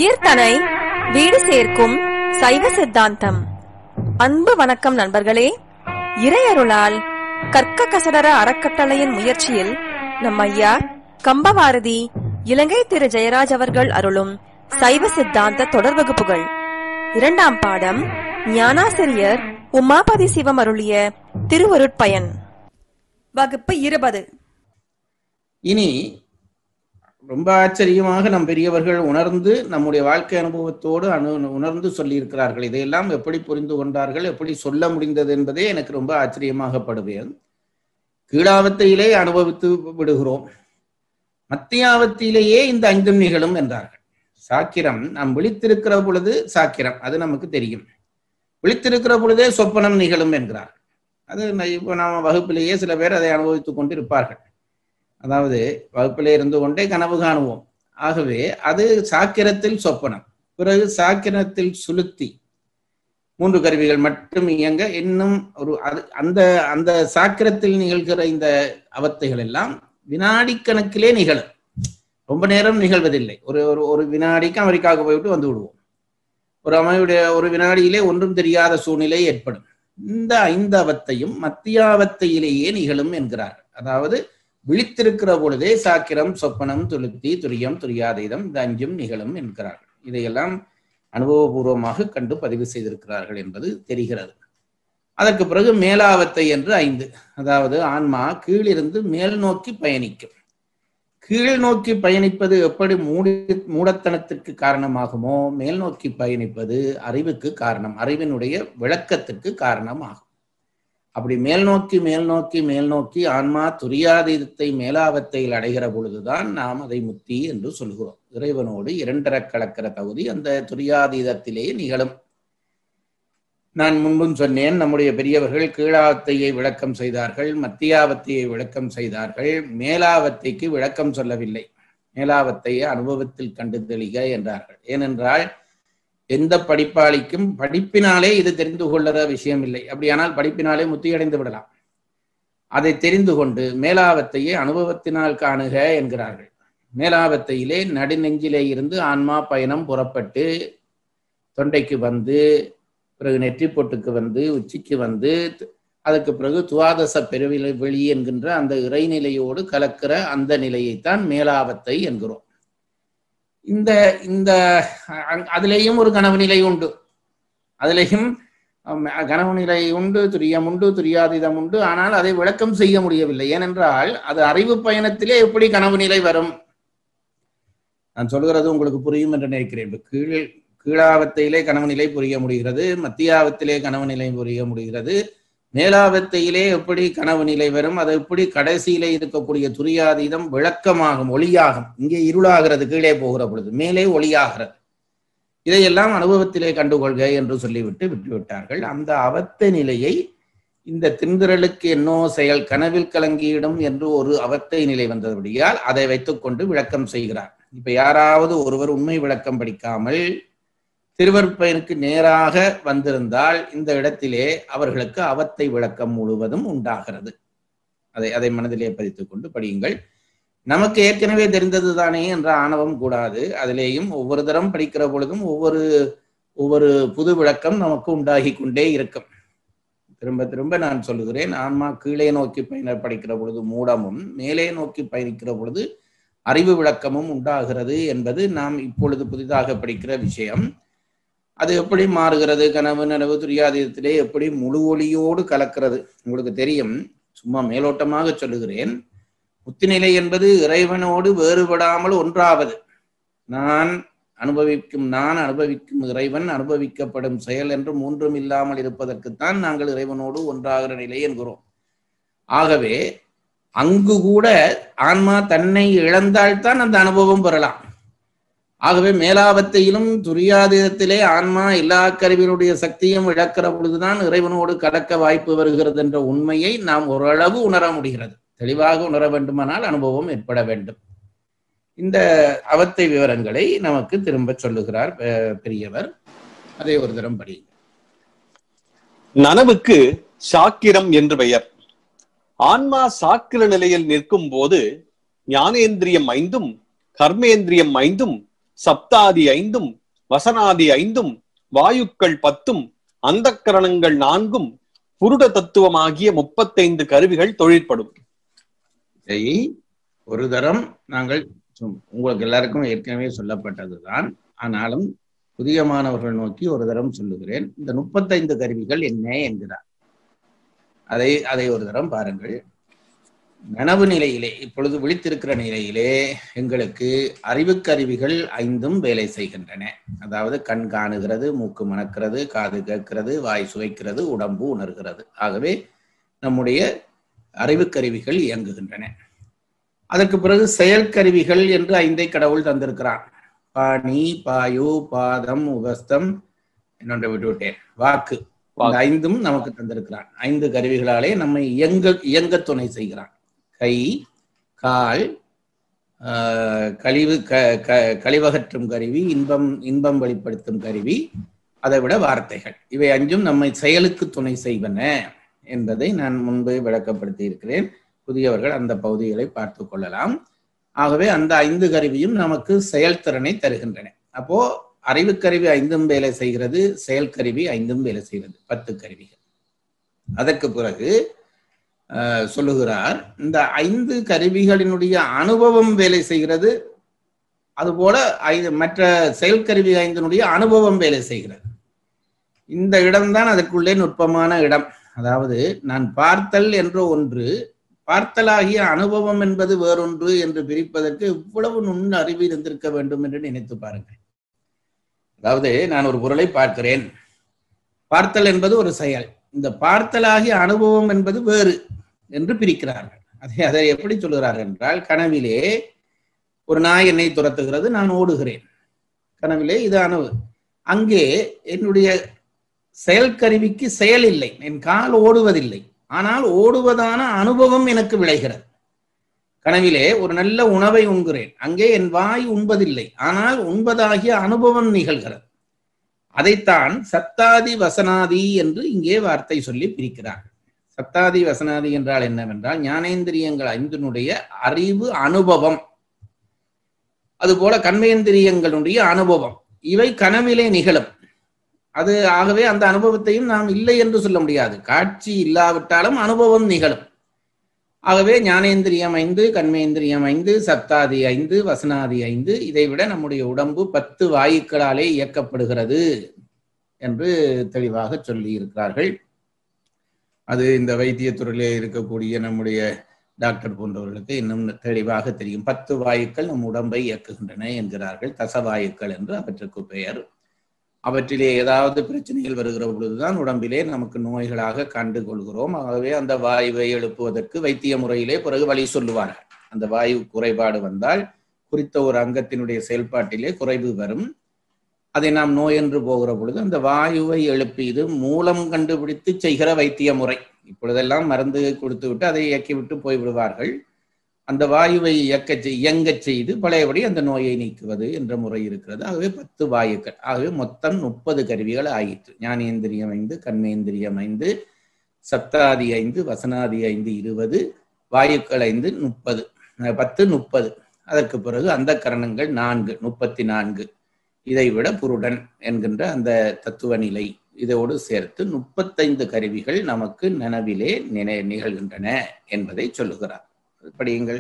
உயிர்தனை வீடு சேர்க்கும் சைவ சித்தாந்தம் அன்பு வணக்கம் நண்பர்களே இறையருளால் கற்க கசடர அறக்கட்டளையின் முயற்சியில் நம் ஐயா கம்பவாரதி இலங்கை திரு ஜெயராஜ் அவர்கள் அருளும் சைவ சித்தாந்த தொடர் வகுப்புகள் இரண்டாம் பாடம் ஞானாசிரியர் உமாபதி சிவம் அருளிய திருவருட்பயன் வகுப்பு இருபது இனி ரொம்ப ஆச்சரியமாக நம் பெரியவர்கள் உணர்ந்து நம்முடைய வாழ்க்கை அனுபவத்தோடு அனு உணர்ந்து சொல்லியிருக்கிறார்கள் இதையெல்லாம் எப்படி புரிந்து கொண்டார்கள் எப்படி சொல்ல முடிந்தது என்பதே எனக்கு ரொம்ப ஆச்சரியமாகப்படுவேன் கீழாவத்தையிலே அனுபவித்து விடுகிறோம் மத்தியாவத்திலேயே இந்த ஐந்தும் நிகழும் என்றார்கள் சாக்கிரம் நாம் விழித்திருக்கிற பொழுது சாக்கிரம் அது நமக்கு தெரியும் விழித்திருக்கிற பொழுதே சொப்பனம் நிகழும் என்கிறார் அது ந- இப்போ நாம வகுப்பிலேயே சில பேர் அதை அனுபவித்துக் கொண்டு இருப்பார்கள் அதாவது வகுப்பிலே இருந்து கொண்டே கனவு காணுவோம் ஆகவே அது சாக்கிரத்தில் சொப்பனம் பிறகு சாக்கிரத்தில் சுளுத்தி மூன்று கருவிகள் மட்டும் இயங்க இன்னும் ஒரு அது அந்த அந்த சாக்கிரத்தில் நிகழ்கிற இந்த அவத்தைகள் எல்லாம் வினாடி கணக்கிலே நிகழும் ரொம்ப நேரம் நிகழ்வதில்லை ஒரு ஒரு ஒரு வினாடிக்கு அமெரிக்காவுக்கு போய்விட்டு வந்து விடுவோம் ஒரு அமையுடைய ஒரு வினாடியிலே ஒன்றும் தெரியாத சூழ்நிலை ஏற்படும் இந்த ஐந்து அவத்தையும் மத்தியாவத்தையிலேயே நிகழும் என்கிறார் அதாவது விழித்திருக்கிற பொழுதே சாக்கிரம் சொப்பனம் துளுத்தி துரியம் துரியாதீதம் இந்த அஞ்சும் நிகழும் என்கிறார்கள் இதையெல்லாம் அனுபவபூர்வமாக கண்டு பதிவு செய்திருக்கிறார்கள் என்பது தெரிகிறது அதற்கு பிறகு மேலாவத்தை என்று ஐந்து அதாவது ஆன்மா கீழிருந்து மேல் நோக்கி பயணிக்கும் கீழ் நோக்கி பயணிப்பது எப்படி மூடி மூடத்தனத்திற்கு காரணமாகுமோ மேல் நோக்கி பயணிப்பது அறிவுக்கு காரணம் அறிவினுடைய விளக்கத்திற்கு காரணமாகும் அப்படி மேல் நோக்கி மேல் நோக்கி மேல் நோக்கி ஆன்மா துரியாதீதத்தை மேலாவத்தையில் அடைகிற பொழுதுதான் நாம் அதை முத்தி என்று சொல்கிறோம் இறைவனோடு இரண்டர கலக்கிற தகுதி அந்த துரியாதீதத்திலே நிகழும் நான் முன்பும் சொன்னேன் நம்முடைய பெரியவர்கள் கீழாவத்தையை விளக்கம் செய்தார்கள் மத்தியாவத்தையை விளக்கம் செய்தார்கள் மேலாவத்தைக்கு விளக்கம் சொல்லவில்லை மேலாவத்தையை அனுபவத்தில் கண்டு தெளிக என்றார்கள் ஏனென்றால் எந்த படிப்பாளிக்கும் படிப்பினாலே இது தெரிந்து கொள்ளுற விஷயம் இல்லை அப்படியானால் படிப்பினாலே முத்தியடைந்து விடலாம் அதை தெரிந்து கொண்டு மேலாவத்தையே அனுபவத்தினால் காணுக என்கிறார்கள் மேலாவத்தையிலே நடுநெஞ்சிலே இருந்து ஆன்மா பயணம் புறப்பட்டு தொண்டைக்கு வந்து பிறகு நெற்றி பொட்டுக்கு வந்து உச்சிக்கு வந்து அதுக்கு பிறகு துவாதச பெருவிலை வெளி என்கின்ற அந்த இறைநிலையோடு கலக்கிற அந்த நிலையைத்தான் மேலாவத்தை என்கிறோம் இந்த இந்த அ- அதிலேயும் ஒரு கனவு நிலை உண்டு அதிலேயும் அம், கனவு நிலை உண்டு துரியம் உண்டு துரியாதீதம் உண்டு ஆனால் அதை விளக்கம் செய்ய முடியவில்லை ஏனென்றால் அது அறிவு பயணத்திலே எப்படி கனவு நிலை வரும் நான் சொல்கிறது உங்களுக்கு புரியும் என்று நினைக்கிறேன் இப்ப கீழ் கீழாவத்தையிலே கனவு நிலை புரிய முடிகிறது மத்தியாவத்திலே கனவு நிலை புரிய முடிகிறது மேலாவத்தையிலே எப்படி கனவு நிலை வரும் அது எப்படி கடைசியிலே இருக்கக்கூடிய துரியாதீதம் விளக்கமாகும் ஒளியாகும் இங்கே இருளாகிறது கீழே போகிற பொழுது மேலே ஒளியாகிறது இதையெல்லாம் அனுபவத்திலே கண்டுகொள்க என்று சொல்லிவிட்டு விட்டுவிட்டார்கள் அந்த அவத்த நிலையை இந்த திந்திரலுக்கு என்னோ செயல் கனவில் கலங்கியிடும் என்று ஒரு அவத்தை நிலை வந்தபடியால் அதை வைத்துக்கொண்டு விளக்கம் செய்கிறார் இப்ப யாராவது ஒருவர் உண்மை விளக்கம் படிக்காமல் திருவருட்பயனுக்கு நேராக வந்திருந்தால் இந்த இடத்திலே அவர்களுக்கு அவத்தை விளக்கம் முழுவதும் உண்டாகிறது அதை அதை மனதிலே பதித்துக் கொண்டு படியுங்கள் நமக்கு ஏற்கனவே தெரிந்தது தானே என்ற ஆணவம் கூடாது அதிலேயும் ஒவ்வொரு தரம் படிக்கிற பொழுதும் ஒவ்வொரு ஒவ்வொரு புது விளக்கம் நமக்கு உண்டாகி கொண்டே இருக்கும் திரும்ப திரும்ப நான் சொல்லுகிறேன் ஆன்மா கீழே நோக்கி பயண படிக்கிற பொழுது மூடமும் மேலே நோக்கி பயணிக்கிற பொழுது அறிவு விளக்கமும் உண்டாகிறது என்பது நாம் இப்பொழுது புதிதாக படிக்கிற விஷயம் அது எப்படி மாறுகிறது கனவு நனவு துரியாதீதத்திலே எப்படி முழு ஒளியோடு கலக்கிறது உங்களுக்கு தெரியும் சும்மா மேலோட்டமாக சொல்லுகிறேன் முத்திநிலை என்பது இறைவனோடு வேறுபடாமல் ஒன்றாவது நான் அனுபவிக்கும் நான் அனுபவிக்கும் இறைவன் அனுபவிக்கப்படும் செயல் என்று மூன்றும் இல்லாமல் இருப்பதற்குத்தான் நாங்கள் இறைவனோடு ஒன்றாகிற நிலை என்கிறோம் ஆகவே அங்கு கூட ஆன்மா தன்னை இழந்தால்தான் அந்த அனுபவம் பெறலாம் ஆகவே மேலாவத்தையிலும் துரியாதீதத்திலே ஆன்மா எல்லா கருவியினுடைய சக்தியும் இழக்கிற பொழுதுதான் இறைவனோடு கடக்க வாய்ப்பு வருகிறது என்ற உண்மையை நாம் ஓரளவு உணர முடிகிறது தெளிவாக உணர வேண்டுமானால் அனுபவம் ஏற்பட வேண்டும் இந்த அவத்தை விவரங்களை நமக்கு திரும்ப சொல்லுகிறார் அஹ், பெரியவர் அதை ஒரு தரம் படி நனவுக்கு சாக்கிரம் என்று பெயர் ஆன்மா சாக்கிர நிலையில் நிற்கும் போது ஞானேந்திரியம் ஐந்தும் கர்மேந்திரியம் ஐந்தும் சப்தாதி ஐந்தும் வசனாதி ஐந்தும் வாயுக்கள் பத்தும் அந்தக்கரணங்கள் நான்கும் புருட தத்துவமாகிய முப்பத்தைந்து கருவிகள் தொழிற்படும் இதை ஒரு தரம் நாங்கள் சொம்- உங்களுக்கு எல்லாருக்கும் ஏற்கனவே சொல்லப்பட்டதுதான் ஆனாலும் புதிய மாணவர்கள் நோக்கி ஒரு தரம் சொல்லுகிறேன் இந்த முப்பத்தைந்து கருவிகள் என்ன என்கிறார் அதை அதை ஒரு தரம் பாருங்கள் நனவு நிலையிலே இப்பொழுது விழித்திருக்கிற நிலையிலே எங்களுக்கு அறிவுக் கருவிகள் ஐந்தும் வேலை செய்கின்றன அதாவது கண் காணுகிறது மூக்கு மணக்கிறது காது கேட்கிறது வாய் சுவைக்கிறது உடம்பு உணர்கிறது ஆகவே நம்முடைய அறிவுக் கருவிகள் இயங்குகின்றன அதற்கு பிறகு செயற்கருவிகள் என்று ஐந்தை கடவுள் தந்திருக்கிறான் பாணி பாயு பாதம் உபஸ்தம் என்னொன்றை விட்டு விட்டேன் வாக்கு இந்த ஐந்தும் நமக்கு தந்திருக்கிறான் ஐந்து கருவிகளாலே நம்மை இயங்க இயங்க துணை செய்கிறான் கை கால் ஆஹ், கழிவு க க- கழிவகற்றும் கருவி இன்பம் இன்பம் வெளிப்படுத்தும் கருவி அதை விட வார்த்தைகள் இவை அஞ்சும் நம்மை செயலுக்கு துணை செய்வன என்பதை நான் முன்பு விளக்கப்படுத்தி இருக்கிறேன் புதியவர்கள் அந்த பகுதிகளை பார்த்து கொள்ளலாம் ஆகவே அந்த ஐந்து கருவியும் நமக்கு செயல்திறனை தருகின்றன அப்போ அறிவுக்கருவி ஐந்தும் வேலை செய்கிறது செயல்கருவி ஐந்தும் வேலை செய்கிறது பத்து கருவிகள் அதற்கு பிறகு அஹ், சொல்லுகிறார் இந்த ஐந்து கருவிகளினுடைய அனுபவம் வேலை செய்கிறது அதுபோல ஐந்து மற்ற செயல்கருவி ஐந்தினுடைய அனுபவம் வேலை செய்கிறது இந்த இடம்தான் அதற்குள்ளே நுட்பமான இடம் அதாவது நான் பார்த்தல் என்ற ஒன்று பார்த்தலாகிய அனுபவம் என்பது வேறொன்று என்று பிரிப்பதற்கு இவ்வளவு நுண் அறிவு இருந்திருக்க வேண்டும் என்று நினைத்து பாருங்கள் அதாவது நான் ஒரு பொருளை பார்க்கிறேன் பார்த்தல் என்பது ஒரு செயல் இந்த பார்த்தலாகிய அனுபவம் என்பது வேறு என்று பிரிக்கிறார்கள் அதை அதை எப்படி சொல்லுகிறார்கள் என்றால் கனவிலே ஒரு நாய் என்னை துரத்துகிறது நான் ஓடுகிறேன் கனவிலே இது அனுபவ அங்கே என்னுடைய செயல்கருவிக்கு செயல் இல்லை என் கால் ஓடுவதில்லை ஆனால் ஓடுவதான அனுபவம் எனக்கு விளைகிறது கனவிலே ஒரு நல்ல உணவை உண்கிறேன் அங்கே என் வாய் உண்பதில்லை ஆனால் உண்பதாகிய அனுபவம் நிகழ்கிறது அதைத்தான் சத்தாதி வசனாதி என்று இங்கே வார்த்தை சொல்லி பிரிக்கிறார்கள் சத்தாதி வசனாதி என்றால் என்னவென்றால் ஞானேந்திரியங்கள் ஐந்தினுடைய அறிவு அனுபவம் அதுபோல கண்மேந்திரியங்களுடைய அனுபவம் இவை கனவிலே நிகழும் அது ஆகவே அந்த அனுபவத்தையும் நாம் இல்லை என்று சொல்ல முடியாது காட்சி இல்லாவிட்டாலும் அனுபவம் நிகழும் ஆகவே ஞானேந்திரியம் ஐந்து கண்மேந்திரியம் ஐந்து சப்தாதி ஐந்து வசனாதி ஐந்து இதை விட நம்முடைய உடம்பு பத்து வாயுக்களாலே இயக்கப்படுகிறது என்று தெளிவாக சொல்லி இருக்கிறார்கள் அது இந்த வைத்தியத்துறையிலே இருக்கக்கூடிய நம்முடைய டாக்டர் போன்றவர்களுக்கு இன்னும் தெளிவாக தெரியும் பத்து வாயுக்கள் நம் உடம்பை இயக்குகின்றன என்கிறார்கள் தசவாயுக்கள் என்று அவற்றுக்கு பெயர் அவற்றிலே ஏதாவது பிரச்சனைகள் வருகிற பொழுதுதான் உடம்பிலே நமக்கு நோய்களாக கண்டு கொள்கிறோம் ஆகவே அந்த வாயுவை எழுப்புவதற்கு வைத்திய முறையிலே பிறகு வழி சொல்லுவார்கள் அந்த வாயு குறைபாடு வந்தால் குறித்த ஒரு அங்கத்தினுடைய செயல்பாட்டிலே குறைவு வரும் அதை நாம் நோய் என்று போகிற பொழுது அந்த வாயுவை எழுப்பி இது மூலம் கண்டுபிடித்து செய்கிற வைத்திய முறை இப்பொழுதெல்லாம் மருந்து கொடுத்து விட்டு அதை இயக்கி விட்டு போய்விடுவார்கள் அந்த வாயுவை இயக்க இயங்கச் செய்து பழையபடி அந்த நோயை நீக்குவது என்ற முறை இருக்கிறது ஆகவே பத்து வாயுக்கள் ஆகவே மொத்தம் முப்பது கருவிகள் ஆயிற்று ஞானேந்திரியம் ஐந்து கண்மேந்திரியம் ஐந்து சப்தாதி ஐந்து வசனாதி ஐந்து இருபது வாயுக்கள் ஐந்து முப்பது பத்து முப்பது அதற்கு பிறகு அந்த கரணங்கள் நான்கு முப்பத்தி நான்கு இதை விட புருடன் என்கின்ற அந்த தத்துவ நிலை இதோடு சேர்த்து முப்பத்தைந்து கருவிகள் நமக்கு நனவிலே நினை நிகழ்கின்றன என்பதை சொல்லுகிறார் படியுங்கள்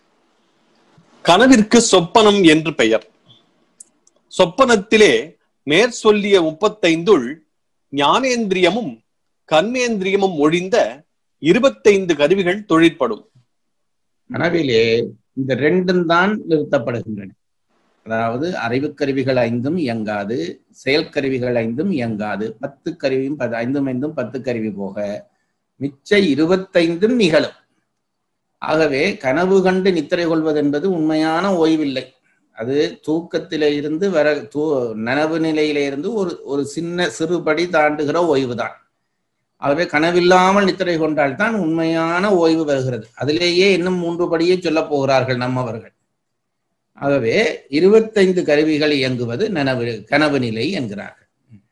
கனவிற்கு சொப்பனம் என்று பெயர் சொப்பனத்திலே மேற்சொல்லிய முப்பத்தைந்துள் ஞானேந்திரியமும் கர்மேந்திரியமும் ஒழிந்த இருபத்தைந்து கருவிகள் தொழிற்படும் கனவிலே இந்த ரெண்டும் தான் நிறுத்தப்படுகின்றன அதாவது அறிவுக்கருவிகள் ஐந்தும் இயங்காது செயல்கருவிகள் ஐந்தும் இயங்காது பத்து கருவியும் பத்து ஐந்தும் ஐந்தும் பத்து கருவி போக மிச்ச இருபத்தைந்தும் நிகழும் ஆகவே கனவு கண்டு நித்திரை கொள்வது என்பது உண்மையான ஓய்வில்லை அது தூக்கத்தில இருந்து வர தூ நனவு நிலையில இருந்து ஒரு ஒரு சின்ன சிறுபடி தாண்டுகிற ஓய்வு தான் ஆகவே கனவில்லாமல் நித்திரை கொண்டால் தான் உண்மையான ஓய்வு வருகிறது அதிலேயே இன்னும் மூன்று படியே சொல்ல போகிறார்கள் நம்மவர்கள் ஆகவே இருபத்தைந்து கருவிகள் இயங்குவது நனவு கனவு நிலை என்கிறார்கள்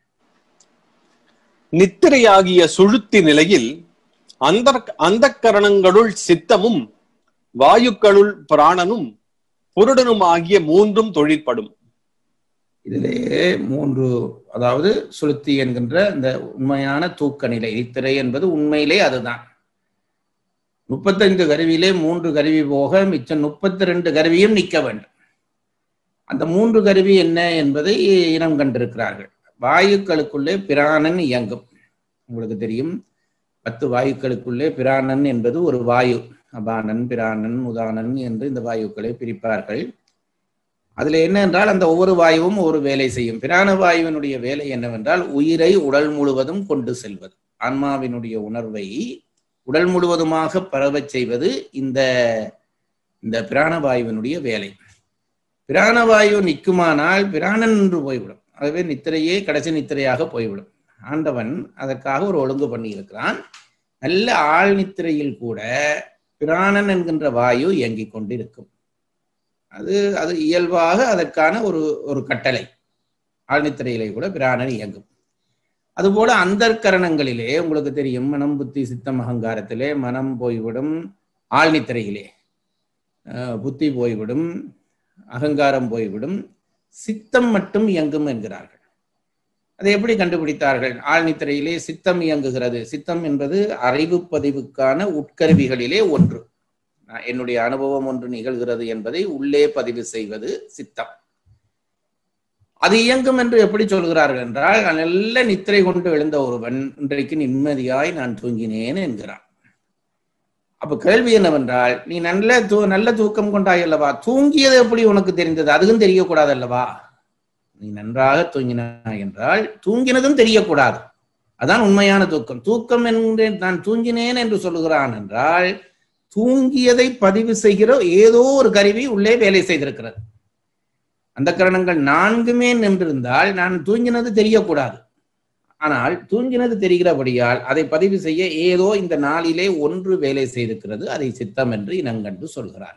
நித்திரையாகிய சுழுத்தி நிலையில் அந்த அந்த கரணங்களுள் சித்தமும் வாயுக்களுள் பிராணனும் புருடனும் ஆகிய மூன்றும் தொழிற்படும் இதிலே மூன்று அதாவது சுளுத்தி என்கின்ற இந்த உண்மையான தூக்க நிலை நித்திரை என்பது உண்மையிலே அதுதான் முப்பத்தைந்து கருவியிலே மூன்று கருவி போக மிச்சம் முப்பத்தி ரெண்டு கருவியும் நிற்க வேண்டும் அந்த மூன்று கருவி என்ன என்பதை இனம் கண்டிருக்கிறார்கள் வாயுக்களுக்குள்ளே பிராணன் இயங்கும் உங்களுக்கு தெரியும் பத்து வாயுக்களுக்குள்ளே பிராணன் என்பது ஒரு வாயு அபானன் பிராணன் உதானன் என்று இந்த வாயுக்களை பிரிப்பார்கள் அதுல என்ன என்றால் அந்த ஒவ்வொரு வாயுவும் ஒரு வேலை செய்யும் பிராண வாயுவினுடைய வேலை என்னவென்றால் உயிரை உடல் முழுவதும் கொண்டு செல்வது ஆன்மாவினுடைய உணர்வை உடல் முழுவதுமாக பரவச் செய்வது இந்த இந்த பிராணவாயுவினுடைய வேலை பிராணவாயு நிற்குமானால் பிராணன் என்று போய்விடும் ஆகவே நித்திரையே கடைசி நித்திரையாக போய்விடும் ஆண்டவன் அதற்காக ஒரு ஒழுங்கு பண்ணி இருக்கிறான் நல்ல ஆழ் நித்திரையில் கூட பிராணன் என்கின்ற வாயு இயங்கிக் கொண்டிருக்கும் அது அது இயல்பாக அதற்கான ஒரு ஒரு கட்டளை ஆழ்நித்திரையிலே கூட பிராணன் இயங்கும் அதுபோல அந்தர்கரணங்களிலே உங்களுக்கு தெரியும் மனம் புத்தி சித்தம் அகங்காரத்திலே மனம் போய்விடும் ஆழ்நித்திரையிலே அஹ், புத்தி போய்விடும் அகங்காரம் போய்விடும் சித்தம் மட்டும் இயங்கும் என்கிறார்கள் அதை எப்படி கண்டுபிடித்தார்கள் ஆழ்நித்திரையிலே சித்தம் இயங்குகிறது சித்தம் என்பது அறிவு பதிவுக்கான உட்கருவிகளிலே ஒன்று நான் என்னுடைய அனுபவம் ஒன்று நிகழ்கிறது என்பதை உள்ளே பதிவு செய்வது சித்தம் அது இயங்கும் என்று எப்படி சொல்கிறார்கள் என்றால் நல்ல நித்திரை கொண்டு எழுந்த ஒருவன் இன்றைக்கு நிம்மதியாய் நான் தூங்கினேன் என்கிறான் அப்ப கேள்வி என்னவென்றால் நீ நல்ல தூ நல்ல தூக்கம் கொண்டாய் அல்லவா தூங்கியது எப்படி உனக்கு தெரிந்தது அதுவும் தெரியக்கூடாது அல்லவா நீ நன்றாக தூங்கினாய் என்றால் தூங்கினதும் தெரியக்கூடாது அதான் உண்மையான தூக்கம் தூக்கம் என்கிறேன் நான் தூங்கினேன் என்று சொல்லுகிறான் என்றால் தூங்கியதை பதிவு செய்கிற ஏதோ ஒரு கருவி உள்ளே வேலை செய்திருக்கிறது அந்த கரணங்கள் நான்குமே நின்றிருந்தால் நான் தூங்கினது தெரியக்கூடாது ஆனால் தூங்கினது தெரிகிறபடியால் அதை பதிவு செய்ய ஏதோ இந்த நாளிலே ஒன்று வேலை செய்திருக்கிறது அதை சித்தம் என்று இனங்கண்டு சொல்கிறார்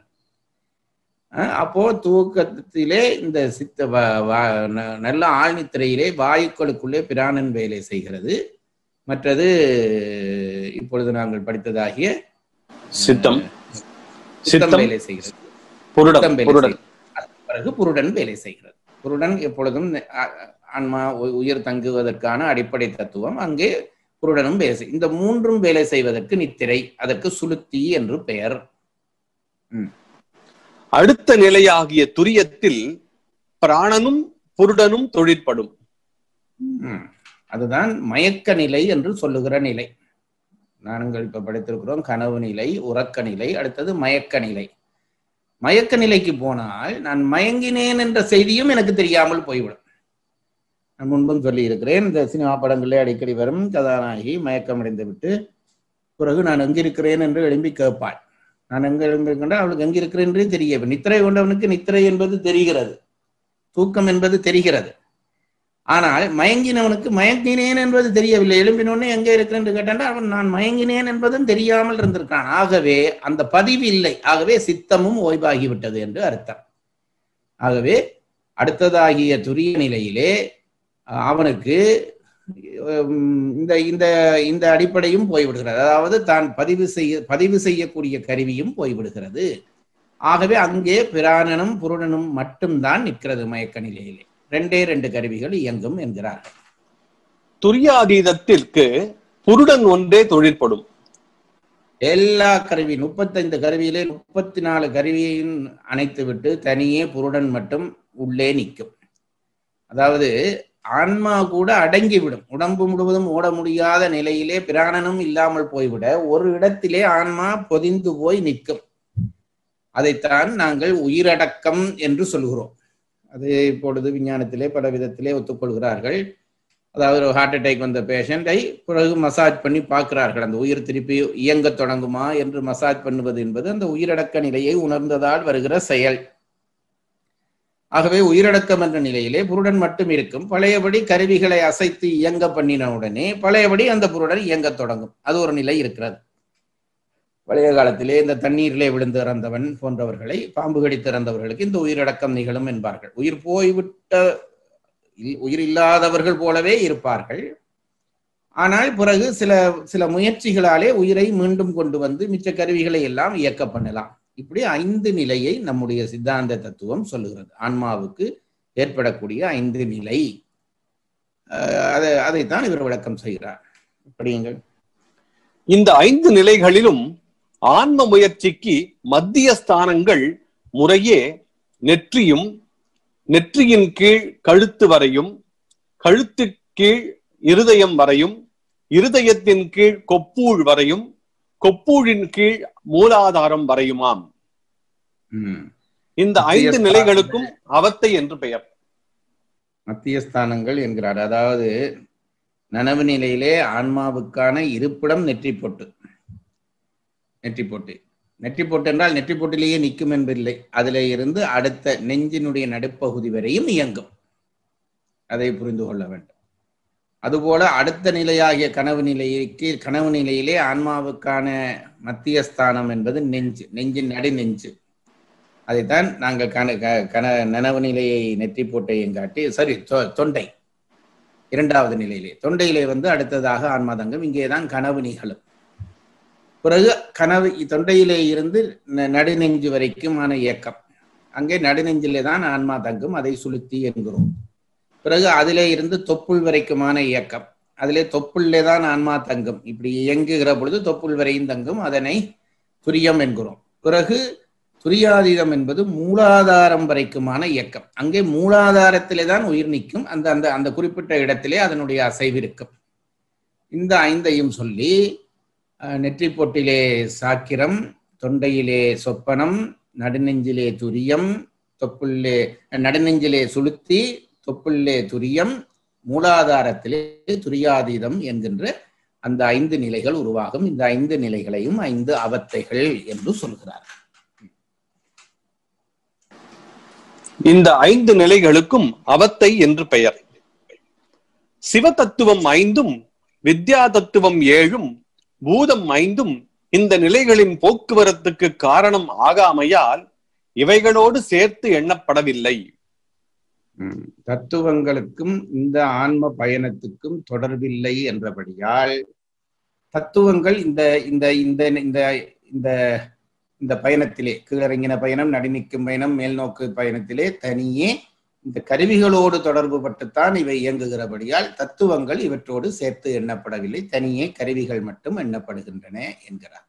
அஹ் அப்போ தூக்கத்திலே இந்த சித்த வ- வ- ந- நல்ல ஆழ்நித்திரையிலே வாயுக்களுக்குள்ளே பிராணன் வேலை செய்கிறது மற்றது இப்பொழுது நாங்கள் படித்ததாகிய சித்தம் சித்தம் சித்தம் வேலை செய்கிறது புருடம் சித்தம் வேலை புருடன் செய்கிறது. அதன் பிறகு புருடன் வேலை செய்கிறது புருடன் எப்பொழுதும் அ- ஆன்மா உ- உயிர் தங்குவதற்கான அடிப்படை தத்துவம் அங்கே புருடனும் வேலை செய் இந்த மூன்றும் வேலை செய்வதற்கு நித்திரை அதற்கு சுளுத்தி என்று பெயர் அடுத்த நிலையாகிய துரியத்தில் பிராணனும் புருடனும் தொழிற்படும் ம். அதுதான் மயக்க நிலை என்று சொல்லுகிற நிலை நாங்கள் இப்ப படித்திருக்கிறோம் கனவு நிலை உறக்க நிலை அடுத்தது மயக்க நிலை மயக்க நிலைக்கு போனால் நான் மயங்கினேன் என்ற செய்தியும் எனக்கு தெரியாமல் போய்விடும் நான் முன்பும் சொல்லி இருக்கிறேன் இந்த சினிமா படங்களிலே அடிக்கடி வரும் கதாநாயகி மயக்கம் அடைந்து விட்டு பிறகு நான் எங்கிருக்கிறேன் என்று எழும்பி கேட்பாள் நான் எங்க இருக்கின்ற அவளுக்கு எங்கிருக்கிறேன் என்றே தெரிய நித்திரை கொண்டவனுக்கு நித்திரை என்பது தெரிகிறது தூக்கம் என்பது தெரிகிறது ஆனால் மயங்கினவனுக்கு மயங்கினேன் என்பது தெரியவில்லை எழும்பினோடனே எங்கே இருக்கிறேன் என்று கேட்டான் அவன் நான் மயங்கினேன் என்பதும் தெரியாமல் இருந்திருக்கான் ஆகவே அந்த பதிவு இல்லை ஆகவே சித்தமும் ஓய்வாகிவிட்டது என்று அர்த்தம் ஆகவே அடுத்ததாகிய துரிய நிலையிலே அஹ், அவனுக்கு உம், இந்த இந்த இந்த அடிப்படையும் போய்விடுகிறது அதாவது தான் பதிவு செய்ய பதிவு செய்யக்கூடிய கருவியும் போய்விடுகிறது ஆகவே அங்கே பிராணனும் புருடனும் மட்டும்தான் நிற்கிறது மயக்க நிலையிலே ரெண்டே ரெண்டு கருவிகள் இயங்கும் என்கிறார்கள் துரியாதீதத்திற்கு புருடன் ஒன்றே தொழிற்படும் எல்லா கருவி முப்பத்தைந்து கருவியிலே முப்பத்தி நாலு கருவியையும் அணைத்து விட்டு தனியே புருடன் மட்டும் உள்ளே நிற்கும் அதாவது ஆன்மா கூட அடங்கிவிடும் உடம்பு முழுவதும் ஓட முடியாத நிலையிலே பிராணனும் இல்லாமல் போய்விட ஒரு இடத்திலே ஆன்மா பொதிந்து போய் நிற்கும் அதைத்தான் நாங்கள் உயிரடக்கம் என்று சொல்கிறோம் அது இப்பொழுது விஞ்ஞானத்திலே பல விதத்திலே ஒத்துக்கொள்கிறார்கள் அதாவது ஒரு ஹார்ட் அட்டாக் வந்த பேஷண்டை பிறகு மசாஜ் பண்ணி பார்க்கிறார்கள் அந்த உயிர் திருப்பி இயங்கத் தொடங்குமா என்று மசாஜ் பண்ணுவது என்பது அந்த உயிரடக்க நிலையை உணர்ந்ததால் வருகிற செயல் ஆகவே உயிரடக்கம் என்ற நிலையிலே புருடன் மட்டும் இருக்கும் பழையபடி கருவிகளை அசைத்து இயங்க பண்ணின உடனே பழையபடி அந்த புருடன் இயங்கத் தொடங்கும் அது ஒரு நிலை இருக்கிறது பழைய காலத்திலே இந்த தண்ணீரிலே விழுந்து இறந்தவன் போன்றவர்களை பாம்பு கடித்து இறந்தவர்களுக்கு இந்த உயிரடக்கம் நிகழும் என்பார்கள் உயிர் போய்விட்ட இல்- உயிர் இல்லாதவர்கள் போலவே இருப்பார்கள் ஆனால் பிறகு சில சில முயற்சிகளாலே உயிரை மீண்டும் கொண்டு வந்து மிச்ச கருவிகளை எல்லாம் இயக்க பண்ணலாம் இப்படி ஐந்து நிலையை நம்முடைய சித்தாந்த தத்துவம் சொல்லுகிறது ஆன்மாவுக்கு ஏற்படக்கூடிய ஐந்து நிலை அஹ், அதை அதைத்தான் இவர் விளக்கம் செய்கிறார் படியுங்கள் இந்த ஐந்து நிலைகளிலும் ஆன்ம முயற்சிக்கு மத்திய ஸ்தானங்கள் முறையே நெற்றியும் நெற்றியின் கீழ் கழுத்து வரையும் கழுத்து கீழ் இருதயம் வரையும் இருதயத்தின் கீழ் கொப்பூழ் வரையும் கொப்பூழின் கீழ் மூலாதாரம் வரையுமாம் ம். இந்த ஐந்து நிலைகளுக்கும் அவத்தை என்று பெயர் மத்தியஸ்தானங்கள் என்கிறார் அதாவது நனவு நிலையிலே ஆன்மாவுக்கான இருப்பிடம் நெற்றி பொட்டு நெற்றி பொட்டு நெற்றி பொட்டு என்றால் நெற்றி பொட்டிலேயே நிற்கும் என்பதில்லை அதிலே இருந்து அடுத்த நெஞ்சினுடைய நடுப்பகுதி வரையும் இயங்கும் அதை புரிந்து கொள்ள வேண்டும் அதுபோல அடுத்த நிலையாகிய கனவு நிலைக்கு கனவு நிலையிலே ஆன்மாவுக்கான மத்தியஸ்தானம் என்பது நெஞ்சு நெஞ்சின் நடு நெஞ்சு அதைத்தான் நாங்கள் கன க- கன நனவு நிலையை நெற்றி போட்டையும் காட்டி சரி தொ- தொண்டை இரண்டாவது நிலையிலே தொண்டையிலே வந்து அடுத்ததாக ஆன்மாதங்கம் இங்கேதான் கனவு நிகழும் பிறகு கனவு தொண்டையிலே இருந்து ந- நடுநெஞ்சு வரைக்குமான இயக்கம் அங்கே நடுநெஞ்சிலே தான் ஆன்மா தங்கும் அதை சுளுத்தி என்கிறோம் பிறகு அதிலே இருந்து தொப்புள் வரைக்குமான இயக்கம் அதிலே தொப்புள்ளே தான் ஆன்மா தங்கும் இப்படி இயங்குகிற பொழுது தொப்புள் வரையும் தங்கும் அதனை துரியம் என்கிறோம் பிறகு துரியாதீதம் என்பது மூலாதாரம் வரைக்குமான இயக்கம் அங்கே மூலாதாரத்திலே தான் உயிர் நிற்கும் அந்த அந்த அந்த குறிப்பிட்ட இடத்திலே அதனுடைய அசைவு இருக்கும் இந்த ஐந்தையும் சொல்லி அஹ், நெற்றிப் பொட்டிலே சாக்கிரம் தொண்டையிலே சொப்பனம் நடுநெஞ்சிலே துரியம் தொப்புள்ளே நடுநெஞ்சிலே சுளுத்தி தொப்புள்ளே துரியம் மூலாதாரத்திலே துரியாதீதம் என்கின்ற அந்த ஐந்து நிலைகள் உருவாகும் இந்த ஐந்து நிலைகளையும் ஐந்து அவத்தைகள் என்று சொல்கிறார் இந்த ஐந்து நிலைகளுக்கும் அவத்தை என்று பெயர் சிவ தத்துவம் ஐந்தும் வித்யா தத்துவம் ஏழும் பூதம் ஐந்தும் இந்த நிலைகளின் போக்குவரத்துக்கு காரணம் ஆகாமையால் இவைகளோடு சேர்த்து எண்ணப்படவில்லை ம். தத்துவங்களுக்கும் இந்த ஆன்ம பயணத்துக்கும் தொடர்பில்லை என்றபடியால் தத்துவங்கள் இந்த இந்த இந்த இந்த இந்த இந்த பயணத்திலே கீழறங்கின பயணம் நடுநிற்கும் பயணம் மேல்நோக்கு பயணத்திலே தனியே இந்த கருவிகளோடு தொடர்பு பட்டுத்தான் இவை இயங்குகிறபடியால் தத்துவங்கள் இவற்றோடு சேர்த்து எண்ணப்படவில்லை தனியே கருவிகள் மட்டும் எண்ணப்படுகின்றன என்கிறார்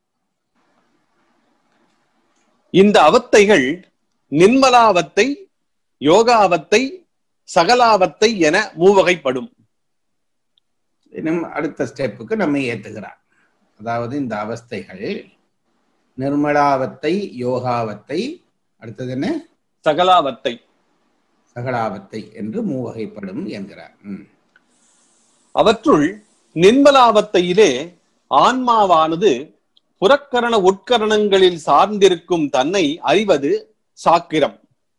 இந்த அவத்தைகள் நின்மலாவத்தை யோகாவத்தை சகலாவத்தை என மூவகைப்படும் இன்னும் அடுத்த ஸ்டெப்புக்கு நம்மை ஏத்துகிறார் அதாவது இந்த அவஸ்தைகள் நிர்மலாவத்தை யோகாவத்தை அடுத்தது என்ன சகலாவத்தை சகலாவத்தை என்று மூவகைப்படும் என்கிறார் ம். அவற்றுள் நின்மலாவத்தையிலே ஆன்மாவானது புறக்கரண உட்கரணங்களில் சார்ந்திருக்கும் தன்னை அறிவது சாக்கிரம்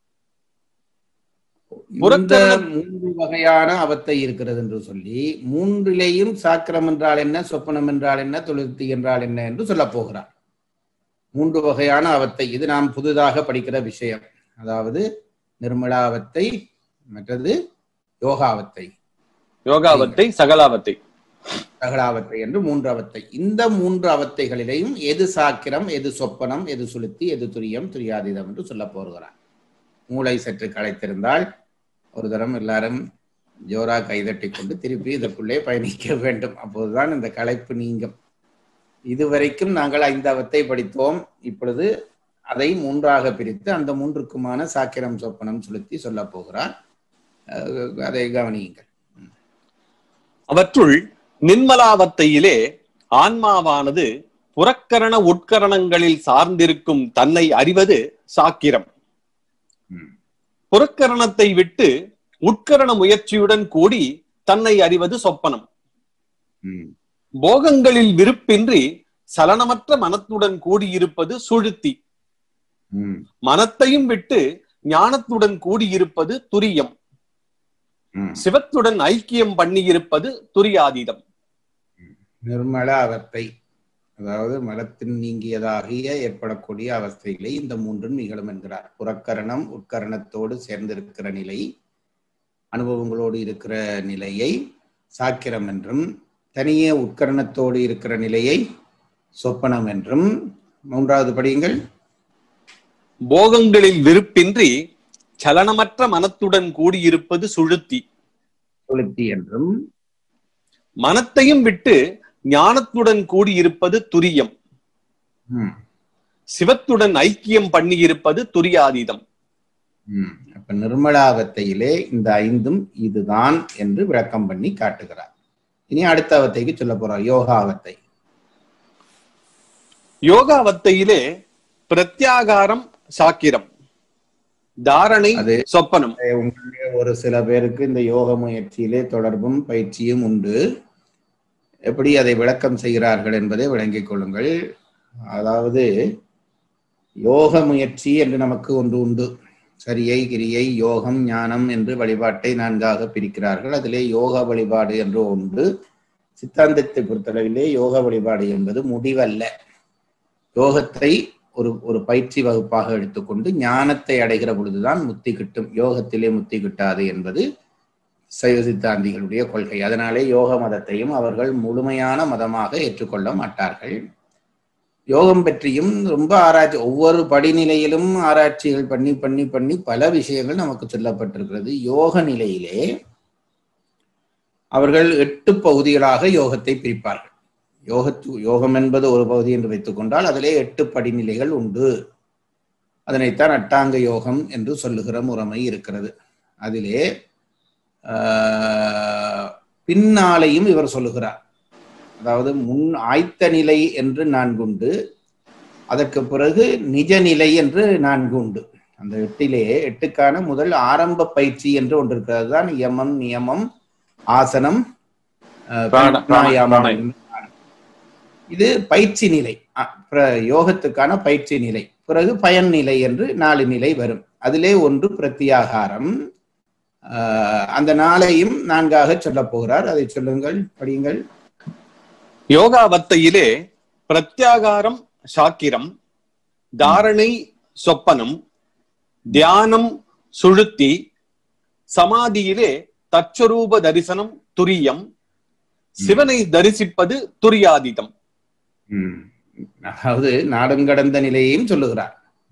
இந்த புறக்கரணம் மூன்று வகையான அவத்தை இருக்கிறது என்று சொல்லி மூன்றிலேயும் சாக்கிரம் என்றால் என்ன சொப்பனம் என்றால் என்ன தொழுத்தி என்றால் என்ன என்று சொல்லப் போகிறார் மூன்று வகையான அவத்தை இது நாம் புதிதாக படிக்கிற விஷயம் அதாவது நிர்மலாவத்தை மற்றது யோகாவத்தை யோகாவத்தை சகலாவத்தை சகலாவத்தை என்று மூன்று அவத்தை இந்த மூன்று அவத்தைகளிலேயும் எது சாக்கிரம் எது சொப்பனம் எது சுளுத்தி எது துரியம் துரியாதீதம் என்று சொல்ல போகிறார் மூளை சற்று களைத்திருந்தால் ஒரு தரம் எல்லாரும் ஜோரா கைதட்டி கொண்டு திருப்பி இதற்குள்ளே பயணிக்க வேண்டும் அப்போதுதான் இந்த களைப்பு நீங்கும் இதுவரைக்கும் நாங்கள் ஐந்து அவத்தை படித்தோம் இப்பொழுது அதை மூன்றாக பிரித்து அந்த மூன்றுக்குமான சாக்கிரம் சொப்பனம் சுளுத்தி சொல்ல போகிறார் அஹ் அதை கவனியுங்கள் அவற்றுள் நின்மலாவத்தையிலே ஆன்மாவானது புறக்கரண உட்கரணங்களில் சார்ந்திருக்கும் தன்னை அறிவது சாக்கிரம் ம். புறக்கரணத்தை விட்டு உட்கரண முயற்சியுடன் கூடி தன்னை அறிவது சொப்பனம் ம். போகங்களில் விருப்பின்றி சலனமற்ற மனத்துடன் கூடியிருப்பது சுழுத்தி ம். மனத்தையும் விட்டு ஞானத்துடன் கூடியிருப்பது துரியம் ம். சிவத்துடன் ஐக்கியம் பண்ணியிருப்பது துரியாதீதம் நிர்மல அவத்தை அதாவது மலத்தின் நீங்கியதாகிய ஏற்படக்கூடிய அவஸ்தைகளை இந்த மூன்றும் நிகழும் என்கிறார் புறக்கரணம் உட்கரணத்தோடு சேர்ந்திருக்கிற நிலை அனுபவங்களோடு இருக்கிற நிலையை சாக்கிரம் என்றும் தனியே உட்கரணத்தோடு இருக்கிற நிலையை சொப்பனம் என்றும் மூன்றாவது படியுங்கள் போகங்களில் விருப்பின்றி சலனமற்ற மனத்துடன் கூடியிருப்பது சுழுத்தி கொளுத்தி என்றும் மனத்தையும் விட்டு ஞானத்துடன் கூடியிருப்பது துரியம் ம், சிவத்துடன் ஐக்கியம் பண்ணியிருப்பது துரியாதீதம் ம். அப்ப நிர்மலாவத்தையிலே இந்த ஐந்தும் இதுதான் என்று விளக்கம் பண்ணி காட்டுகிறார் இனி அடுத்த அவத்தைக்கு சொல்ல போறார் யோகாவத்தை யோகாவத்தையிலே பிரத்யாகாரம் சாக்கிரம் தாரணை அது- சொப்பனம் உங்களுடைய ஒரு சில பேருக்கு இந்த யோக முயற்சியிலே தொடர்பும் பயிற்சியும் உண்டு எப்படி அதை விளக்கம் செய்கிறார்கள் என்பதை விளங்கிக் கொள்ளுங்கள் அதாவது யோக முயற்சி என்று நமக்கு ஒன்று உண்டு சரியை கிரியை யோகம் ஞானம் என்று வழிபாட்டை நான்காக பிரிக்கிறார்கள் அதிலே யோக வழிபாடு என்று ஒன்று சித்தாந்தத்தை பொறுத்தளவிலே யோக வழிபாடு என்பது முடிவல்ல யோகத்தை ஒரு ஒரு பயிற்சி வகுப்பாக எடுத்துக்கொண்டு ஞானத்தை அடைகிற பொழுதுதான் முத்தி கிட்டும் யோகத்திலே முத்தி கிட்டாது என்பது சைவ சித்தாந்திகளுடைய கொள்கை அதனாலே யோக மதத்தையும் அவர்கள் முழுமையான மதமாக ஏற்றுக்கொள்ள மாட்டார்கள் யோகம் பற்றியும் ரொம்ப ஆராய்ச்சி ஒவ்வொரு படிநிலையிலும் ஆராய்ச்சிகள் பண்ணி பண்ணி பண்ணி பல விஷயங்கள் நமக்கு சொல்லப்பட்டிருக்கிறது யோக நிலையிலே அவர்கள் எட்டு பகுதிகளாக யோகத்தை பிரிப்பார்கள் யோகத்து யோகம் என்பது ஒரு பகுதி என்று வைத்துக் கொண்டால் அதிலே எட்டு படிநிலைகள் உண்டு அதனைத்தான் அட்டாங்க யோகம் என்று சொல்லுகிற முறைமை இருக்கிறது அதிலே ஆஹ், பின்னாலையும் இவர் சொல்லுகிறார் அதாவது முன் ஆய்த்த நிலை என்று நான்குண்டு அதற்கு பிறகு நிஜ நிலை என்று நான்கு உண்டு அந்த எட்டிலே எட்டுக்கான முதல் ஆரம்ப பயிற்சி என்று ஒன்று இருக்கிறது தான் யமம் நியமம் ஆசனம் ஆஹ், பிராண- பிராணாயாமம் பிராணாயாமம். என்று இது பயிற்சி நிலை அ- பிர- யோகத்துக்கான பயிற்சி நிலை பிறகு பயன் நிலை என்று நாலு நிலை வரும் அதிலே ஒன்று பிரத்தியாகாரம் ஆஹ், அந்த நாளையும் நான்காக சொல்லப் போகிறார் அதை சொல்லுங்கள் படியுங்கள் யோகாவத்தையிலே பிரத்யாகாரம் சாக்கிரம் தாரணை சொப்பனம் தியானம் சுழுத்தி சமாதியிலே தச்சரூப தரிசனம் துரியம் சிவனை தரிசிப்பது துரியாதீதம் ம். அதாவது நாடும் கடந்த நிலையையும் சொல்லுகிறார்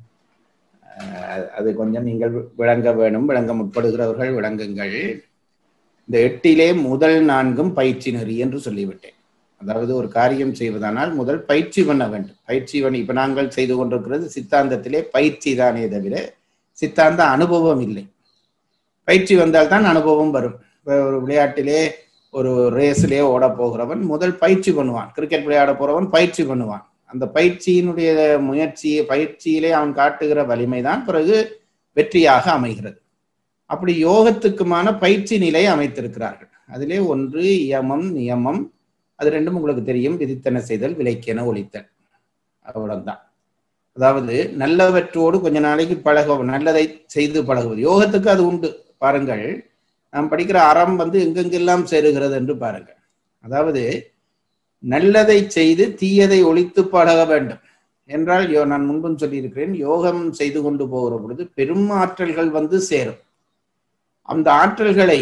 ஆஹ், அது கொஞ்சம் நீங்கள் விளங்க வேணும் விளங்க முற்படுகிறவர்கள் விளங்குங்கள் இந்த எட்டிலே முதல் நான்கும் பயிற்சி நெறி என்று சொல்லிவிட்டேன் அதாவது ஒரு காரியம் செய்வதானால் முதல் பயிற்சி பண்ண வேண்டும் பயிற்சி பண்ணி இப்ப நாங்கள் செய்து கொண்டிருக்கிறது சித்தாந்தத்திலே பயிற்சி தானே தவிர சித்தாந்த அனுபவம் இல்லை பயிற்சி வந்தால் தான் அனுபவம் வரும் இப்ப ஒரு விளையாட்டிலே ஒரு ரேஸ்லயே ஓட போகிறவன் முதல் பயிற்சி பண்ணுவான் கிரிக்கெட் விளையாட போறவன் பயிற்சி பண்ணுவான் அந்த பயிற்சியினுடைய முயற்சி பயிற்சியிலே அவன் காட்டுகிற வலிமை தான் பிறகு வெற்றியாக அமைகிறது அப்படி யோகத்துக்குமான பயிற்சி நிலை அமைத்திருக்கிறார்கள் அதிலே ஒன்று யமம் நியமம் அது ரெண்டும் உங்களுக்கு தெரியும் விதித்தன செய்தல் விலைக்கென ஒழித்தல் அவ்வளவுதான் அதாவது நல்லவற்றோடு கொஞ்ச நாளைக்கு பழக நல்லதை செய்து பழகுவது யோகத்துக்கு அது உண்டு பாருங்கள் நாம் படிக்கிற அறம் வந்து எங்கெங்கெல்லாம் சேருகிறது என்று பாருங்கள் அதாவது நல்லதை செய்து தீயதை ஒழித்து பழக வேண்டும் என்றால் யோ நான் முன்பும் சொல்லியிருக்கிறேன் யோகம் செய்து கொண்டு போகிற பொழுது பெரும் ஆற்றல்கள் வந்து சேரும் அந்த ஆற்றல்களை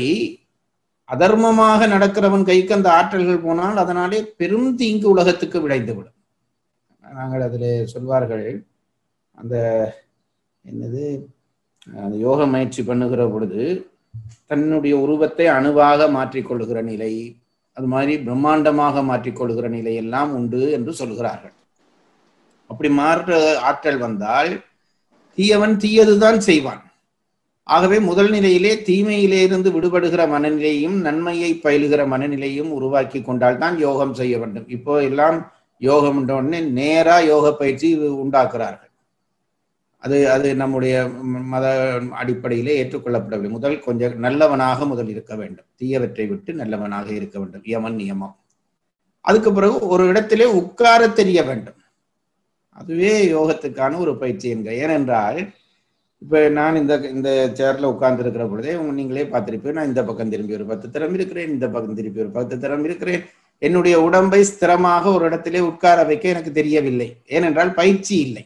அதர்மமாக நடக்கிறவன் கைக்கு அந்த ஆற்றல்கள் போனால் அதனாலே பெரும் தீங்கு உலகத்துக்கு விளைந்துவிடும் நாங்கள் அதில் சொல்வார்கள் அந்த என்னது அந்த யோக முயற்சி பண்ணுகிற பொழுது தன்னுடைய உருவத்தை அணுவாக மாற்றிக்கொள்ளுகிற நிலை அது மாதிரி பிரம்மாண்டமாக மாற்றிக்கொள்ளுகிற நிலை எல்லாம் உண்டு என்று சொல்கிறார்கள் அப்படி மாற்ற ஆற்றல் வந்தால் தீயவன் தீயதுதான் செய்வான் ஆகவே முதல் நிலையிலே தீமையிலே இருந்து விடுபடுகிற மனநிலையும் நன்மையை பயிலுகிற மனநிலையும் உருவாக்கி கொண்டால் தான் யோகம் செய்ய வேண்டும் இப்போ எல்லாம் யோகம் என்ற உடனே நேரா யோக பயிற்சி உண்டாக்குறார்கள் அது அது நம்முடைய மத அடிப்படையிலே ஏற்றுக்கொள்ளப்படவில்லை முதல் கொஞ்சம் நல்லவனாக முதல் இருக்க வேண்டும் தீயவற்றை விட்டு நல்லவனாக இருக்க வேண்டும் யமன் நியமம் அதுக்கு பிறகு ஒரு இடத்திலே உட்கார தெரிய வேண்டும் அதுவே யோகத்துக்கான ஒரு பயிற்சி என்க ஏனென்றால் இப்ப நான் இந்த இந்த சேர்ல உட்கார்ந்து இருக்கிற பொழுதே உங்க நீங்களே பார்த்திருப்பேன் நான் இந்த பக்கம் திரும்பி ஒரு பத்து தரம் இருக்கிறேன் இந்த பக்கம் திரும்பி ஒரு பத்து தரம் இருக்கிறேன் என்னுடைய உடம்பை ஸ்திரமாக ஒரு இடத்திலே உட்கார வைக்க எனக்கு தெரியவில்லை ஏனென்றால் பயிற்சி இல்லை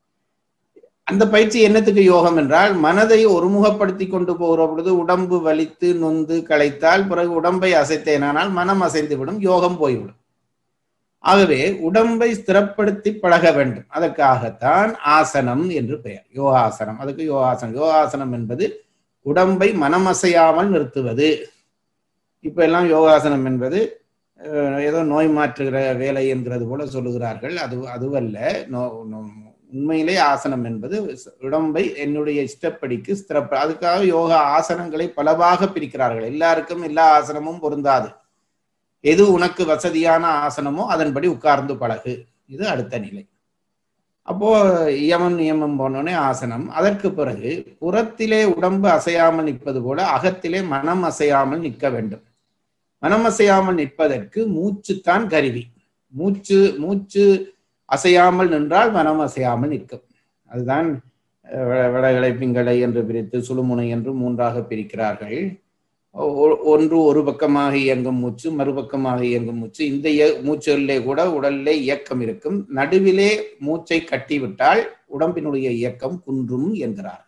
அந்த பயிற்சி என்னத்துக்கு யோகம் என்றால் மனதை ஒருமுகப்படுத்தி கொண்டு போகிற பொழுது உடம்பு வலித்து நொந்து களைத்தால் பிறகு உடம்பை அசைத்தேனானால் மனம் அசைந்துவிடும் யோகம் போய்விடும் ஆகவே உடம்பை ஸ்திரப்படுத்தி பழக வேண்டும் அதற்காகத்தான் ஆசனம் என்று பெயர் யோகாசனம் அதுக்கு யோகாசனம் யோகாசனம் என்பது உடம்பை மனமசையாமல் நிறுத்துவது இப்ப எல்லாம் யோகாசனம் என்பது அஹ், ஏதோ நோய் மாற்றுகிற வேலை என்கிறது போல சொல்லுகிறார்கள் அது அதுவல்ல நோ- நோ- உண்மையிலே ஆசனம் என்பது உடம்பை என்னுடைய இஷ்டப்படிக்கு ஸ்திரப்ப அதுக்காக யோகா ஆசனங்களை பலவாக பிரிக்கிறார்கள் எல்லாருக்கும் எல்லா ஆசனமும் பொருந்தாது எது உனக்கு வசதியான ஆசனமோ அதன்படி உட்கார்ந்து பழகு இது அடுத்த நிலை அப்போ யமம் நியமம் போனோடனே ஆசனம் அதற்கு பிறகு புறத்திலே உடம்பு அசையாமல் நிற்பது போல அகத்திலே மனம் அசையாமல் நிற்க வேண்டும் மனம் அசையாமல் நிற்பதற்கு மூச்சுத்தான் கருவி மூச்சு மூச்சு அசையாமல் நின்றால் மனம் அசையாமல் நிற்கும் அதுதான் அஹ், வ- வடகளை பிங்களை என்று பிரித்து சுழுமுனை என்று மூன்றாக பிரிக்கிறார்கள் ஒ- ஒன்று ஒரு பக்கமாக இயங்கும் மூச்சு மறுபக்கமாக இயங்கும் மூச்சு இந்த இய- மூச்சுகளிலே கூட உடலிலே இயக்கம் இருக்கும் நடுவிலே மூச்சை கட்டிவிட்டால் உடம்பினுடைய இயக்கம் குன்றும் என்கிறார்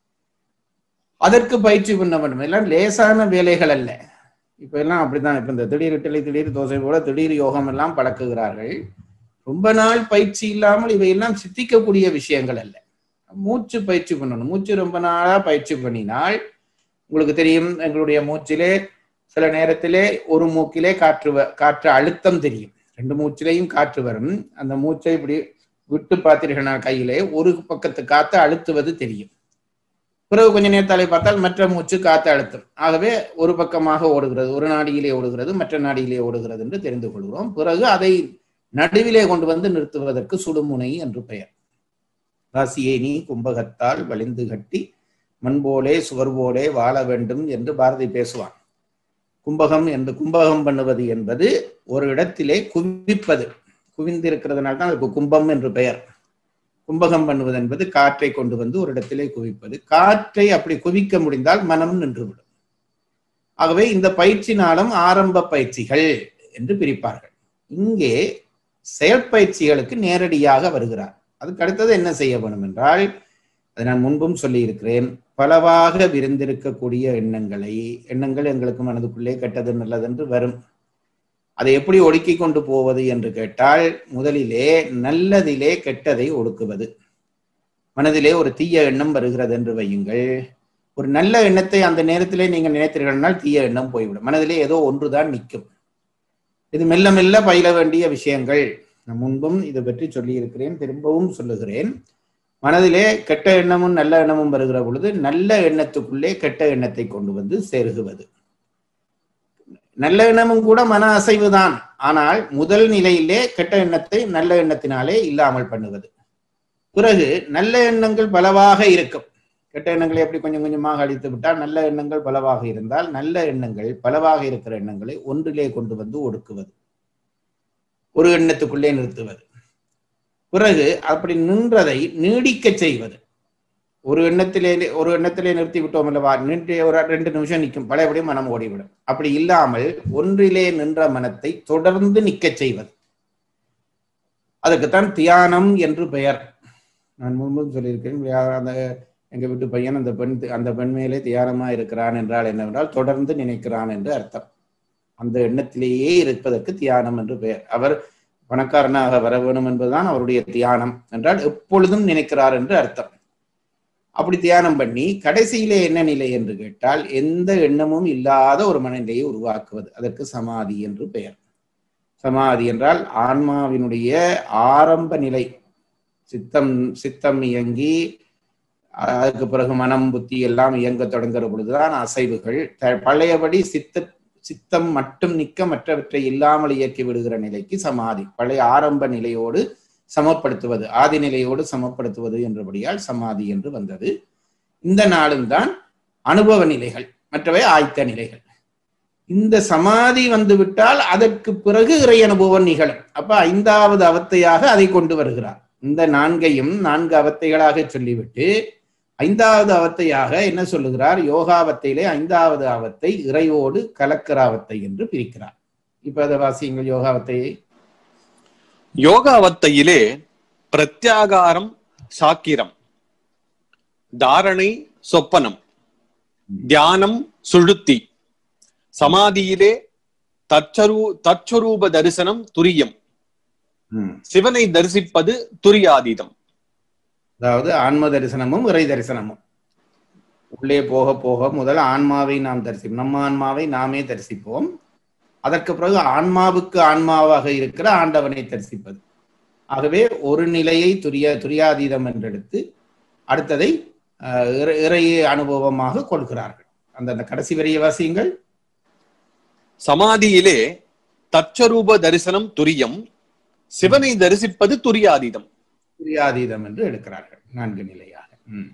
அதற்கு பயிற்சி பண்ண வேண்டும் எல்லாம் லேசான வேலைகள் அல்ல இப்ப எல்லாம் அப்படித்தான் இப்ப இந்த திடீர் இட்டலி திடீர் தோசை போல திடீர் யோகம் எல்லாம் பழக்குகிறார்கள் ரொம்ப நாள் பயிற்சி இல்லாமல் இவையெல்லாம் சித்திக்கக்கூடிய விஷயங்கள் அல்ல மூச்சு பயிற்சி பண்ணணும் மூச்சு ரொம்ப நாளா பயிற்சி பண்ணினால் உங்களுக்கு தெரியும் எங்களுடைய மூச்சிலே சில நேரத்திலே ஒரு மூக்கிலே காற்று வ- காற்று அழுத்தம் தெரியும் ரெண்டு மூச்சிலையும் காற்று வரும் அந்த மூச்சை இப்படி விட்டு பார்த்தீர்கள் கையிலே ஒரு பக்கத்து காத்து அழுத்துவது தெரியும் பிறகு கொஞ்ச நேரத்தாலே பார்த்தால் மற்ற மூச்சு காத்து அழுத்தம் ஆகவே ஒரு பக்கமாக ஓடுகிறது ஒரு நாடியிலே ஓடுகிறது மற்ற நாடியிலே ஓடுகிறது என்று தெரிந்து கொள்கிறோம் பிறகு அதை நடுவிலே கொண்டு வந்து நிறுத்துவதற்கு சுடுமுனை என்று பெயர் ராசியை நீ கும்பகத்தால் வலிந்து கட்டி மண்போலே சுவர் போலே வாழ வேண்டும் என்று பாரதி பேசுவான் கும்பகம் என்று கும்பகம் பண்ணுவது என்பது ஒரு இடத்திலே குவிப்பது குவிந்திருக்கிறதுனால தான் அதுக்கு கும்பம் என்று பெயர் கும்பகம் பண்ணுவது என்பது காற்றை கொண்டு வந்து ஒரு இடத்திலே குவிப்பது காற்றை அப்படி குவிக்க முடிந்தால் மனம் நின்றுவிடும் ஆகவே இந்த பயிற்சி நாளும் ஆரம்ப பயிற்சிகள் என்று பிரிப்பார்கள் இங்கே செயற்பயிற்சிகளுக்கு நேரடியாக வருகிறார் அதுக்கு அடுத்தது என்ன செய்ய வேணும் என்றால் அதை நான் முன்பும் சொல்லி இருக்கிறேன் பலவாக விரிந்திருக்கக்கூடிய எண்ணங்களை எண்ணங்கள் எங்களுக்கு மனதுக்குள்ளே கெட்டது நல்லதென்று வரும் அதை எப்படி ஒடுக்கி கொண்டு போவது என்று கேட்டால் முதலிலே நல்லதிலே கெட்டதை ஒடுக்குவது மனதிலே ஒரு தீய எண்ணம் வருகிறது என்று வையுங்கள் ஒரு நல்ல எண்ணத்தை அந்த நேரத்திலே நீங்கள் நினைத்தீர்கள்னால் தீய எண்ணம் போய்விடும் மனதிலே ஏதோ ஒன்றுதான் நிற்கும் இது மெல்ல மெல்ல பயில வேண்டிய விஷயங்கள் நான் முன்பும் இதை பற்றி சொல்லி இருக்கிறேன் திரும்பவும் சொல்லுகிறேன் மனதிலே கெட்ட எண்ணமும் நல்ல எண்ணமும் வருகிற பொழுது நல்ல எண்ணத்துக்குள்ளே கெட்ட எண்ணத்தை கொண்டு வந்து செருகுவது நல்ல எண்ணமும் கூட மன அசைவுதான் ஆனால் முதல் நிலையிலே கெட்ட எண்ணத்தை நல்ல எண்ணத்தினாலே இல்லாமல் பண்ணுவது பிறகு நல்ல எண்ணங்கள் பலவாக இருக்கும் கெட்ட எண்ணங்களை எப்படி கொஞ்சம் கொஞ்சமாக அழித்து விட்டால் நல்ல எண்ணங்கள் பலவாக இருந்தால் நல்ல எண்ணங்கள் பலவாக இருக்கிற எண்ணங்களை ஒன்றிலே கொண்டு வந்து ஒடுக்குவது ஒரு எண்ணத்துக்குள்ளே நிறுத்துவது பிறகு அப்படி நின்றதை நீடிக்க செய்வது ஒரு எண்ணத்திலே ஒரு எண்ணத்திலே நிறுத்தி விட்டோம் அல்லவா நின்று ஒரு ரெண்டு நிமிஷம் நிற்கும் பழையபடி மனம் ஓடிவிடும் அப்படி இல்லாமல் ஒன்றிலே நின்ற மனத்தை தொடர்ந்து நிற்கச் செய்வது அதுக்குத்தான் தியானம் என்று பெயர் நான் முன்பும் சொல்லியிருக்கிறேன் அந்த எங்க வீட்டு பையன் அந்த பெண் அந்த பெண் மேலே தியானமா இருக்கிறான் என்றால் என்னவென்றால் தொடர்ந்து நினைக்கிறான் என்று அர்த்தம் அந்த எண்ணத்திலேயே இருப்பதற்கு தியானம் என்று பெயர் அவர் பணக்காரனாக வர வேணும் என்பதுதான் அவருடைய தியானம் என்றால் எப்பொழுதும் நினைக்கிறார் என்று அர்த்தம் அப்படி தியானம் பண்ணி கடைசியிலே என்ன நிலை என்று கேட்டால் எந்த எண்ணமும் இல்லாத ஒரு மனநிலையை உருவாக்குவது அதற்கு சமாதி என்று பெயர் சமாதி என்றால் ஆன்மாவினுடைய ஆரம்ப நிலை சித்தம் சித்தம் இயங்கி அதுக்கு பிறகு மனம் புத்தி எல்லாம் இயங்க தொடங்குற பொழுதுதான் அசைவுகள் பழையபடி சித்த சித்தம் மட்டும் நிற்க மற்றவற்றை இல்லாமல் இயக்கி விடுகிற நிலைக்கு சமாதி பழைய ஆரம்ப நிலையோடு சமப்படுத்துவது ஆதி நிலையோடு சமப்படுத்துவது என்றபடியால் சமாதி என்று வந்தது இந்த நாளும் தான் அனுபவ நிலைகள் மற்றவை ஆய்த்த நிலைகள் இந்த சமாதி வந்துவிட்டால் அதற்கு பிறகு இறை அனுபவம் நிகழும் அப்ப ஐந்தாவது அவத்தையாக அதை கொண்டு வருகிறார் இந்த நான்கையும் நான்கு அவத்தைகளாக சொல்லிவிட்டு ஐந்தாவது அவத்தையாக என்ன சொல்லுகிறார் யோகாவத்தையிலே ஐந்தாவது அவத்தை இறையோடு கலக்கிற அவத்தை என்று பிரிக்கிறார் இப்ப அதை வாசியுங்கள் யோகாவத்தையை யோகாவத்தையிலே பிரத்யாகாரம் சாக்கிரம் தாரணை சொப்பனம் தியானம் சுழுத்தி சமாதியிலே தற்சரூ தற்சரூப தரிசனம் துரியம் ம். சிவனை தரிசிப்பது துரியாதீதம் அதாவது ஆன்ம தரிசனமும் இறை தரிசனமும் உள்ளே போக போக முதல் ஆன்மாவை நாம் தரிசிப்போம் நம்ம ஆன்மாவை நாமே தரிசிப்போம் அதற்கு பிறகு ஆன்மாவுக்கு ஆன்மாவாக இருக்கிற ஆண்டவனை தரிசிப்பது ஆகவே ஒரு நிலையை துரிய துரியாதீதம் என்றெடுத்து அடுத்ததை அஹ், இறை- இறை அனுபவமாக கொள்கிறார்கள் அந்த அந்த கடைசி வரிய வாசியங்கள் சமாதியிலே தற்சரூப தரிசனம் துரியம் சிவனை தரிசிப்பது துரியாதீதம் துரியாதீதம் என்று எடுக்கிறார்கள் நான்கு நிலையாக ம்.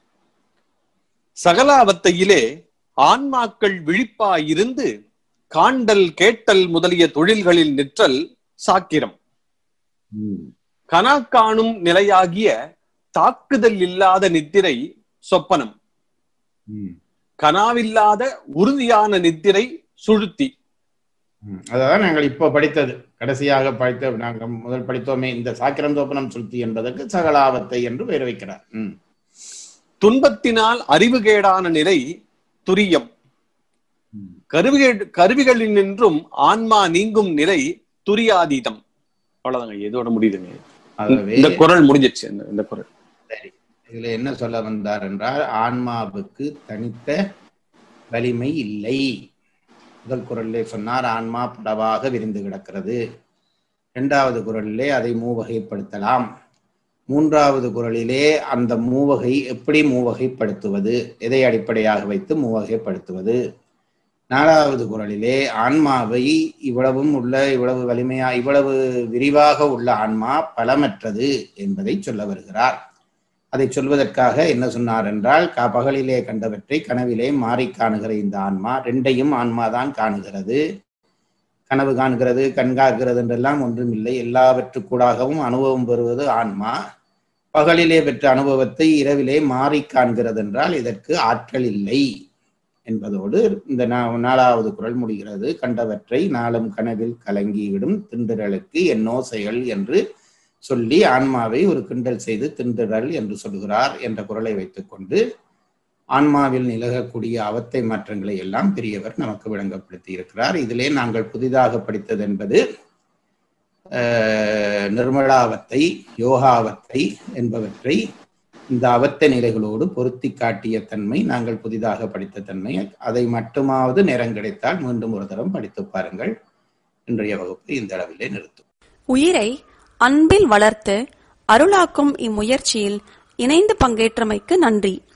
சகலாவத்தையிலே ஆன்மாக்கள் விழிப்பாயிருந்து காண்டல் கேட்டல் முதலிய தொழில்களில் நிற்றல் சாக்கிரம் ம். கனா காணும் நிலையாகிய தாக்குதல் இல்லாத நித்திரை சொப்பனம் ம். கனாவில்லாத உறுதியான நித்திரை சுழுத்தி ம். அதான் நாங்கள் இப்போ படித்தது கடைசியாக படித்த நாங்கள் முதல் படித்தோமே இந்த சாக்கிரம் தோப்பனம் சுருத்தி என்பதற்கு சகலாவத்தை என்று பெயர் வைக்கிறார் ம். துன்பத்தினால் அறிவுகேடான நிலை துரியம் ம். கருவிகள் கருவிகளினின்றும் ஆன்மா நீங்கும் நிலை துரியாதீதம் அவ்வளவுதாங்க இதோட முடியுதுங்க ஆகவே இந்த குரல் முடிஞ்சிச்சு இந்த- இந்த குரல் இதுல என்ன சொல்ல வந்தார் என்றால் ஆன்மாவுக்கு தனித்த வலிமை இல்லை முதல் குரலிலே சொன்னார் ஆன்மா படவாக விரிந்து கிடக்கிறது இரண்டாவது குரலிலே அதை மூவகைப்படுத்தலாம் மூன்றாவது குரலிலே அந்த மூவகை எப்படி மூவகைப்படுத்துவது எதை அடிப்படையாக வைத்து மூவகைப்படுத்துவது நாலாவது குரலிலே ஆன்மாவை இவ்வளவும் உள்ள இவ்வளவு வலிமையா இவ்வளவு விரிவாக உள்ள ஆன்மா பலமற்றது என்பதை சொல்ல வருகிறார் அதை சொல்வதற்காக என்ன சொன்னார் என்றால் க பகலிலே கண்டவற்றை கனவிலே மாறி காணுகிற இந்த ஆன்மா ரெண்டையும் ஆன்மாதான் காணுகிறது கனவு காண்கிறது கண்காக்கிறது என்றெல்லாம் ஒன்றுமில்லை எல்லாவற்றுக்கூடாகவும் அனுபவம் பெறுவது ஆன்மா பகலிலே பெற்ற அனுபவத்தை இரவிலே மாறி காண்கிறது என்றால் இதற்கு ஆற்றல் இல்லை என்பதோடு இந்த நா- நாலாவது குரல் முடிகிறது கண்டவற்றை நாளும் கனவில் கலங்கிவிடும் திண்டுறலுக்கு என்னோ செயல் என்று சொல்லி ஆன்மாவை ஒரு கிண்டல் செய்து திண்டுறல் என்று சொல்கிறார் என்ற குரலை வைத்துக்கொண்டு ஆன்மாவில் நிலகக்கூடிய அவத்தை மாற்றங்களை எல்லாம் பெரியவர் நமக்கு விளங்கப்படுத்தி இருக்கிறார் இதிலே நாங்கள் புதிதாக படித்தது என்பது அஹ், நிர்மலாவத்தை யோகாவத்தை என்பவற்றை இந்த அவத்த நிலைகளோடு பொருத்தி காட்டிய தன்மை நாங்கள் புதிதாக படித்த தன்மை அதை மட்டுமாவது நேரம் கிடைத்தால் மீண்டும் ஒரு தரம் படித்து பாருங்கள் இன்றைய வகுப்பு இந்த அளவிலே நிறுத்தும் உயிரை அன்பில் வளர்த்து அருளாக்கும் இம்முயற்சியில் இணைந்து பங்கேற்றமைக்கு நன்றி